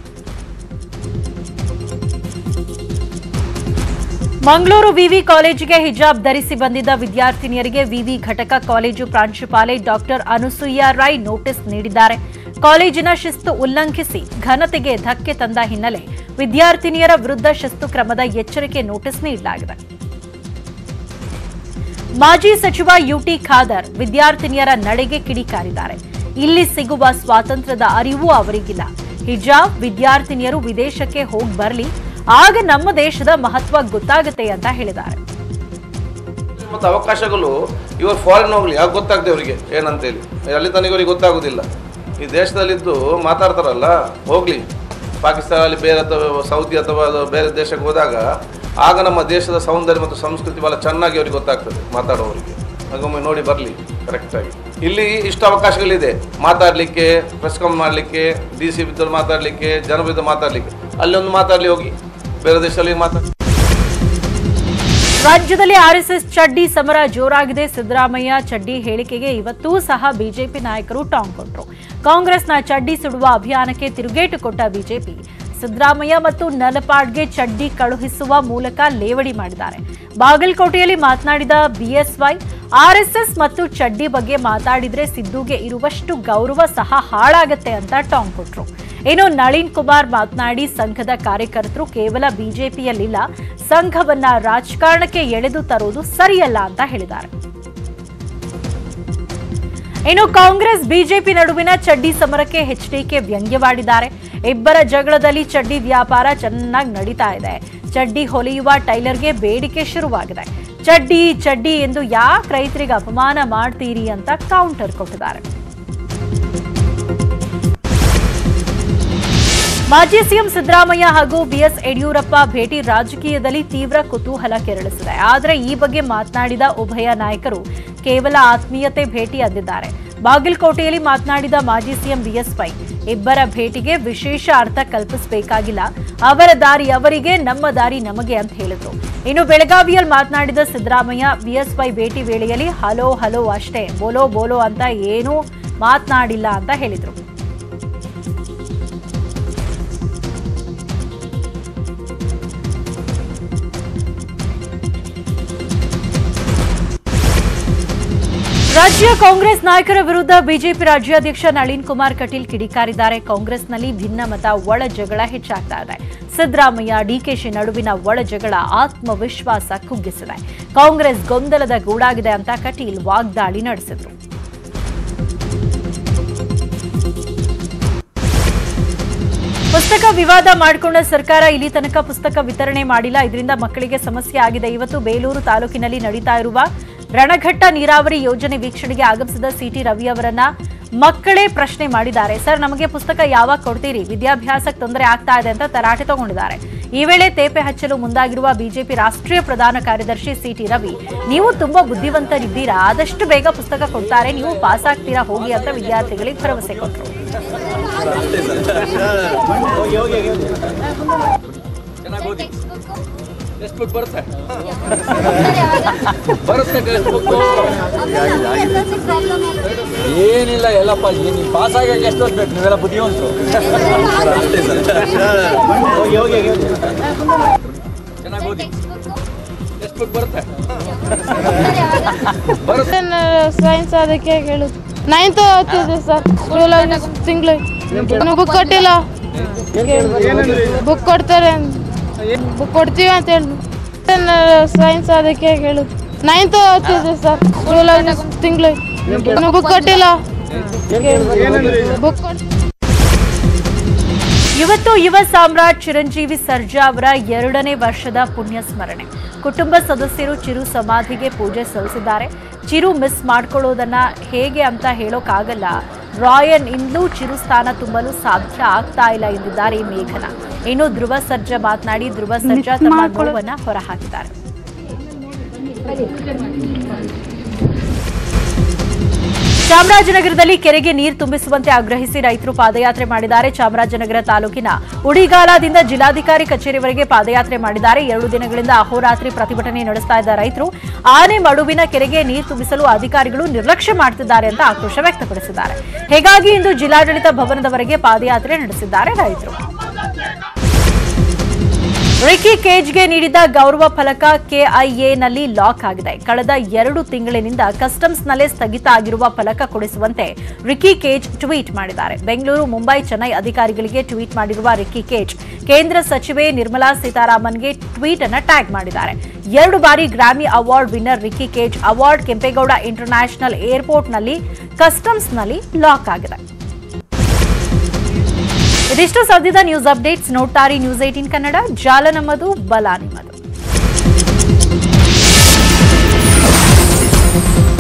ಮಂಗಳೂರು ವಿವಿ ಕಾಲೇಜಿಗೆ ಹಿಜಾಬ್ ಧರಿಸಿ ಬಂದಿದ್ದ ವಿದ್ಯಾರ್ಥಿನಿಯರಿಗೆ ವಿವಿ ಘಟಕ ಕಾಲೇಜು ಪ್ರಾಂಶುಪಾಲೆ ಡಾಕ್ಟರ್ ಅನುಸೂಯ ರಾಯ್ ನೋಟಿಸ್ ನೀಡಿದ್ದಾರೆ ಕಾಲೇಜಿನ ಶಿಸ್ತು ಉಲ್ಲಂಘಿಸಿ ಘನತೆಗೆ ಧಕ್ಕೆ ತಂದ ಹಿನ್ನೆಲೆ ವಿದ್ಯಾರ್ಥಿನಿಯರ ವಿರುದ್ಧ ಶಿಸ್ತು ಕ್ರಮದ ಎಚ್ಚರಿಕೆ ನೋಟಿಸ್ ನೀಡಲಾಗಿದೆ ಮಾಜಿ ಸಚಿವ ಯುಟಿ ಖಾದರ್ ವಿದ್ಯಾರ್ಥಿನಿಯರ ನಡೆಗೆ ಕಿಡಿಕಾರಿದ್ದಾರೆ ಇಲ್ಲಿ ಸಿಗುವ ಸ್ವಾತಂತ್ರ್ಯದ ಅರಿವು ಅವರಿಗಿಲ್ಲ ಹಿಜಾಬ್ ವಿದ್ಯಾರ್ಥಿನಿಯರು ವಿದೇಶಕ್ಕೆ ಹೋಗಿ ಬರಲಿ ಆಗ ನಮ್ಮ ದೇಶದ ಮಹತ್ವ ಗೊತ್ತಾಗುತ್ತೆ ಅಂತ ಹೇಳಿದ್ದಾರೆ ಮತ್ತು ಅವಕಾಶಗಳು ಇವರು ಫಾರಿನ್ ಹೋಗ್ಲಿ ಯಾಕೆ ಗೊತ್ತಾಗ್ತದೆ ಅವರಿಗೆ ಏನಂತೇಳಿ ಅಲ್ಲಿ ತನಕ ಇವರಿಗೆ ಗೊತ್ತಾಗೋದಿಲ್ಲ ಈ ದೇಶದಲ್ಲಿದ್ದು ಮಾತಾಡ್ತಾರಲ್ಲ ಹೋಗ್ಲಿ ಪಾಕಿಸ್ತಾನಲ್ಲಿ ಬೇರೆ ಅಥವಾ ಸೌದಿ ಅಥವಾ ಅದು ಬೇರೆ ದೇಶಕ್ಕೆ ಹೋದಾಗ ಆಗ ನಮ್ಮ ದೇಶದ ಸೌಂದರ್ಯ ಮತ್ತು ಸಂಸ್ಕೃತಿ ಭಾಳ ಚೆನ್ನಾಗಿ ಅವ್ರಿಗೆ ಗೊತ್ತಾಗ್ತದೆ ಮಾತಾಡೋರಿಗೆ ಹಾಗೊಮ್ಮೆ ನೋಡಿ ಬರಲಿ ಕರೆಕ್ಟಾಗಿ ಇಲ್ಲಿ ಇಷ್ಟು ಅವಕಾಶಗಳಿದೆ ಮಾತಾಡಲಿಕ್ಕೆ ಪ್ರೆಸ್ ಕಾನ್ ಮಾಡಲಿಕ್ಕೆ ಡಿ ಸಿ ಬಿದ್ದರು ಮಾತಾಡಲಿಕ್ಕೆ ಜನ ಬಿದ್ದು ಮಾತಾಡಲಿಕ್ಕೆ ಅಲ್ಲೊಂದು ಮಾತಾಡಲಿ ಹೋಗಿ ಬೇರೆ ದೇಶದಲ್ಲಿ ಮಾತಾಡಿ ರಾಜ್ಯದಲ್ಲಿ ಆರ್ಎಸ್ಎಸ್ ಚಡ್ಡಿ ಸಮರ ಜೋರಾಗಿದೆ ಸಿದ್ದರಾಮಯ್ಯ ಚಡ್ಡಿ ಹೇಳಿಕೆಗೆ ಇವತ್ತೂ ಸಹ ಬಿಜೆಪಿ ನಾಯಕರು ಟಾಂಗ್ ಕೊಟ್ಟರು ಕಾಂಗ್ರೆಸ್ನ ಚಡ್ಡಿ ಸುಡುವ ಅಭಿಯಾನಕ್ಕೆ ತಿರುಗೇಟು ಕೊಟ್ಟ ಬಿಜೆಪಿ ಸಿದ್ದರಾಮಯ್ಯ ಮತ್ತು ನಲಪಾಡ್ಗೆ ಚಡ್ಡಿ ಕಳುಹಿಸುವ ಮೂಲಕ ಲೇವಡಿ ಮಾಡಿದ್ದಾರೆ ಬಾಗಲಕೋಟೆಯಲ್ಲಿ ಮಾತನಾಡಿದ ಬಿಎಸ್ವೈ ಆರ್ಎಸ್ಎಸ್ ಮತ್ತು ಚಡ್ಡಿ ಬಗ್ಗೆ ಮಾತಾಡಿದ್ರೆ ಸಿದ್ದುಗೆ ಇರುವಷ್ಟು ಗೌರವ ಸಹ ಹಾಳಾಗತ್ತೆ ಅಂತ ಟಾಂಗ್ ಕೊಟ್ರು ಇನ್ನು ನಳಿನ್ ಕುಮಾರ್ ಮಾತನಾಡಿ ಸಂಘದ ಕಾರ್ಯಕರ್ತರು ಕೇವಲ ಬಿಜೆಪಿಯಲ್ಲಿಲ್ಲ ಸಂಘವನ್ನ ರಾಜಕಾರಣಕ್ಕೆ ಎಳೆದು ತರುವುದು ಸರಿಯಲ್ಲ ಅಂತ ಹೇಳಿದ್ದಾರೆ ಇನ್ನು ಕಾಂಗ್ರೆಸ್ ಬಿಜೆಪಿ ನಡುವಿನ ಚಡ್ಡಿ ಸಮರಕ್ಕೆ ಎಚ್ಡಿಕೆ ವ್ಯಂಗ್ಯವಾಡಿದ್ದಾರೆ ಇಬ್ಬರ ಜಗಳದಲ್ಲಿ ಚಡ್ಡಿ ವ್ಯಾಪಾರ ಚೆನ್ನಾಗಿ ನಡೀತಾ ಇದೆ ಚಡ್ಡಿ ಹೊಲಿಯುವ ಟೈಲರ್ಗೆ ಬೇಡಿಕೆ ಶುರುವಾಗಿದೆ ಚಡ್ಡಿ ಚಡ್ಡಿ ಎಂದು ಯಾಕೆ ರೈತರಿಗೆ ಅಪಮಾನ ಮಾಡ್ತೀರಿ ಅಂತ ಕೌಂಟರ್ ಕೊಟ್ಟಿದ್ದಾರೆ ಮಾಜಿ ಸಿಎಂ ಸಿದ್ದರಾಮಯ್ಯ ಹಾಗೂ ಬಿಎಸ್ ಯಡಿಯೂರಪ್ಪ ಭೇಟಿ ರಾಜಕೀಯದಲ್ಲಿ ತೀವ್ರ ಕುತೂಹಲ ಕೆರಳಿಸಿದೆ ಆದರೆ ಈ ಬಗ್ಗೆ ಮಾತನಾಡಿದ ಉಭಯ ನಾಯಕರು ಕೇವಲ ಆತ್ಮೀಯತೆ ಭೇಟಿ ಅಂದಿದ್ದಾರೆ ಬಾಗಲಕೋಟೆಯಲ್ಲಿ ಮಾತನಾಡಿದ ಮಾಜಿ ಸಿಎಂ ಬಿಎಸ್ವೈ ಇಬ್ಬರ ಭೇಟಿಗೆ ವಿಶೇಷ ಅರ್ಥ ಕಲ್ಪಿಸಬೇಕಾಗಿಲ್ಲ ಅವರ ದಾರಿ ಅವರಿಗೆ ನಮ್ಮ ದಾರಿ ನಮಗೆ ಅಂತ ಹೇಳಿದ್ರು ಇನ್ನು ಬೆಳಗಾವಿಯಲ್ಲಿ ಮಾತನಾಡಿದ ಸಿದ್ದರಾಮಯ್ಯ ಬಿಎಸ್ವೈ ಭೇಟಿ ವೇಳೆಯಲ್ಲಿ ಹಲೋ ಹಲೋ ಅಷ್ಟೇ ಬೋಲೋ ಬೋಲೋ ಅಂತ ಏನೂ ಮಾತನಾಡಿಲ್ಲ ಅಂತ ಹೇಳಿದ್ರು ರಾಜ್ಯ ಕಾಂಗ್ರೆಸ್ ನಾಯಕರ ವಿರುದ್ಧ ಬಿಜೆಪಿ ರಾಜ್ಯಾಧ್ಯಕ್ಷ ನಳಿನ್ ಕುಮಾರ್ ಕಟೀಲ್ ಕಿಡಿಕಾರಿದ್ದಾರೆ ಕಾಂಗ್ರೆಸ್ನಲ್ಲಿ ಭಿನ್ನಮತ ಒಳ ಜಗಳ ಹೆಚ್ಚಾಗ್ತಾ ಇದೆ ಸಿದ್ದರಾಮಯ್ಯ ಡಿಕೆಶಿ ನಡುವಿನ ಒಳ ಜಗಳ ಆತ್ಮವಿಶ್ವಾಸ ಕುಗ್ಗಿಸಿದೆ ಕಾಂಗ್ರೆಸ್ ಗೊಂದಲದ ಗೂಡಾಗಿದೆ ಅಂತ ಕಟೀಲ್ ವಾಗ್ದಾಳಿ ನಡೆಸಿದ್ರು ಪುಸ್ತಕ ವಿವಾದ ಮಾಡಿಕೊಂಡ ಸರ್ಕಾರ ಇಲ್ಲಿ ತನಕ ಪುಸ್ತಕ ವಿತರಣೆ ಮಾಡಿಲ್ಲ ಇದರಿಂದ ಮಕ್ಕಳಿಗೆ ಸಮಸ್ಯೆ ಆಗಿದೆ ಇವತ್ತು ಬೇಲೂರು ತಾಲೂಕಿನಲ್ಲಿ ನಡೀತಾ ಇರುವ ರಣಘಟ್ಟ ನೀರಾವರಿ ಯೋಜನೆ ವೀಕ್ಷಣೆಗೆ ಆಗಮಿಸಿದ ಸಿಟಿ ರವಿ ಅವರನ್ನ ಮಕ್ಕಳೇ ಪ್ರಶ್ನೆ ಮಾಡಿದ್ದಾರೆ ಸರ್ ನಮಗೆ ಪುಸ್ತಕ ಯಾವಾಗ ಕೊಡ್ತೀರಿ ವಿದ್ಯಾಭ್ಯಾಸಕ್ಕೆ ತೊಂದರೆ ಆಗ್ತಾ ಇದೆ ಅಂತ ತರಾಟೆ ತಗೊಂಡಿದ್ದಾರೆ ಈ ವೇಳೆ ತೇಪೆ ಹಚ್ಚಲು ಮುಂದಾಗಿರುವ ಬಿಜೆಪಿ ರಾಷ್ಟ್ರೀಯ ಪ್ರಧಾನ ಕಾರ್ಯದರ್ಶಿ ಸಿಟಿ ರವಿ ನೀವು ತುಂಬಾ ಬುದ್ಧಿವಂತರಿದ್ದೀರಾ ಆದಷ್ಟು ಬೇಗ ಪುಸ್ತಕ ಕೊಡ್ತಾರೆ ನೀವು ಪಾಸ್ ಆಗ್ತೀರಾ ಹೋಗಿ ಅಂತ ವಿದ್ಯಾರ್ಥಿಗಳಿಗೆ ಭರವಸೆ ಕೊಟ್ಟರು ಚೆನ್ನಾಗಿ ಓದಿ ಎಷ್ಟು ಬುಕ್ ಬರುತ್ತೆ ಬರುತ್ತೆ ಟೆಕ್ಸ್ಟ್ ಬುಕ್ ಏನಿಲ್ಲ ಎಲ್ಲಪ್ಪ ನೀವು ಪಾಸ್ ಆಗಿ ಎಷ್ಟು ಓದ್ಬೇಕು ನೀವೆಲ್ಲ ಬುದ್ಧಿವಂತರು ಚೆನ್ನಾಗಿ ಓದಿ ಎಷ್ಟು ಬುಕ್ ಬರುತ್ತೆ ಸೈನ್ಸ್ ಅದಕ್ಕೆ ಹೇಳುದು ನೈನ್ತ್ ಓದ್ತಿದ್ದೆ ಸರ್ ಸ್ಕೂಲಲ್ಲಿ ತಿಂಗಳು ಇನ್ನು ಬುಕ್ ಕೊಟ್ಟಿಲ್ಲ ಬುಕ್ ಕೊಡ್ತಾರೆ ಬುಕ್ ಕೊಡ್ತೀವಿ ಅಂತ ಹೇಳಿ ಸೈನ್ಸ್ ಅದಕ್ಕೆ ಹೇಳುದು ನೈನ್ತ್ ಓದ್ತಿದ್ದೆ ಸರ್ ಸ್ಕೂಲಲ್ಲಿ ತಿಂಗಳು ಇನ್ನು ಬುಕ್ ಕೊಟ್ಟಿಲ್ಲ ಬುಕ್ ಕೊಡ್ ಇವತ್ತು ಯುವ ಸಾಮ್ರಾಟ್ ಚಿರಂಜೀವಿ ಸರ್ಜಾ ಅವರ ಎರಡನೇ ವರ್ಷದ ಪುಣ್ಯ ಸ್ಮರಣೆ ಕುಟುಂಬ ಸದಸ್ಯರು ಚಿರು ಸಮಾಧಿಗೆ ಪೂಜೆ ಸಲ್ಲಿಸಿದ್ದಾರೆ ಚಿರು ಮಿಸ್ ಮಾಡ್ಕೊಳ್ಳೋದನ್ನ ಹೇಗೆ ಅಂತ ಹೇಳೋಕ್ಕಾಗಲ್ಲ ರಾಯನ್ ಇಂದಲೂ ಚಿರು ಸ್ಥಾನ ತುಂಬಲು ಸಾಧ್ಯ ಆಗ್ತಾ ಇಲ್ಲ ಎಂದಿದ್ದಾರೆ ಮೇಘನ ಇನ್ನು ಧ್ರುವ ಸರ್ಜಾ ಮಾತನಾಡಿ ಧ್ರುವ ಸರ್ಜಾ ತಮ್ಮ ನೋವನ್ನ ಹೊರಹಾಕಿದ್ದಾರೆ ಚಾಮರಾಜನಗರದಲ್ಲಿ ಕೆರೆಗೆ ನೀರು ತುಂಬಿಸುವಂತೆ ಆಗ್ರಹಿಸಿ ರೈತರು ಪಾದಯಾತ್ರೆ ಮಾಡಿದ್ದಾರೆ ಚಾಮರಾಜನಗರ ತಾಲೂಕಿನ ಉಡಿಗಾಲದಿಂದ ಜಿಲ್ಲಾಧಿಕಾರಿ ಕಚೇರಿವರೆಗೆ ಪಾದಯಾತ್ರೆ ಮಾಡಿದ್ದಾರೆ ಎರಡು ದಿನಗಳಿಂದ ಅಹೋರಾತ್ರಿ ಪ್ರತಿಭಟನೆ ನಡೆಸ್ತಾ ಇದ್ದ ರೈತರು ಆನೆ ಮಡುವಿನ ಕೆರೆಗೆ ನೀರು ತುಂಬಿಸಲು ಅಧಿಕಾರಿಗಳು ನಿರ್ಲಕ್ಷ್ಯ ಮಾಡುತ್ತಿದ್ದಾರೆ ಅಂತ ಆಕ್ರೋಶ ವ್ಯಕ್ತಪಡಿಸಿದ್ದಾರೆ ಹೀಗಾಗಿ ಇಂದು ಜಿಲ್ಲಾಡಳಿತ ಭವನದವರೆಗೆ ಪಾದಯಾತ್ರೆ ನಡೆಸಿದ್ದಾರೆ ರೈತರು ರಿಕಿ ಕೇಜ್ಗೆ ನೀಡಿದ ಗೌರವ ಫಲಕ ಕೆಐಎನಲ್ಲಿ ಲಾಕ್ ಆಗಿದೆ ಕಳೆದ ಎರಡು ತಿಂಗಳಿನಿಂದ ಕಸ್ಟಮ್ಸ್ನಲ್ಲೇ ಸ್ಥಗಿತ ಆಗಿರುವ ಫಲಕ ಕೊಡಿಸುವಂತೆ ರಿಕಿ ಕೇಜ್ ಟ್ವೀಟ್ ಮಾಡಿದ್ದಾರೆ ಬೆಂಗಳೂರು ಮುಂಬೈ ಚೆನ್ನೈ ಅಧಿಕಾರಿಗಳಿಗೆ ಟ್ವೀಟ್ ಮಾಡಿರುವ ರಿಕಿ ಕೇಜ್ ಕೇಂದ್ರ ಸಚಿವೆ ನಿರ್ಮಲಾ ಸೀತಾರಾಮನ್ಗೆ ಟ್ವೀಟ್ ಅನ್ನ ಟ್ಯಾಗ್ ಮಾಡಿದ್ದಾರೆ ಎರಡು ಬಾರಿ Grammy award winner Ricky Kej award Kempegowda international ಏರ್ಪೋರ್ಟ್ನಲ್ಲಿ ಕಸ್ಟಮ್ಸ್ನಲ್ಲಿ ಲಾಕ್ ಆಗಿದೆ ಇದಿಷ್ಟು ಸದ್ಯದ ನ್ಯೂಸ್ ಅಪ್ಡೇಟ್ಸ್ ನೋಡ್ತಾರಿ ನ್ಯೂಸ್ ಏಟೀನ್ ಕನ್ನಡ ಜಾಲ ನಮ್ಮದು ಬಲ ನಿಮ್ಮದು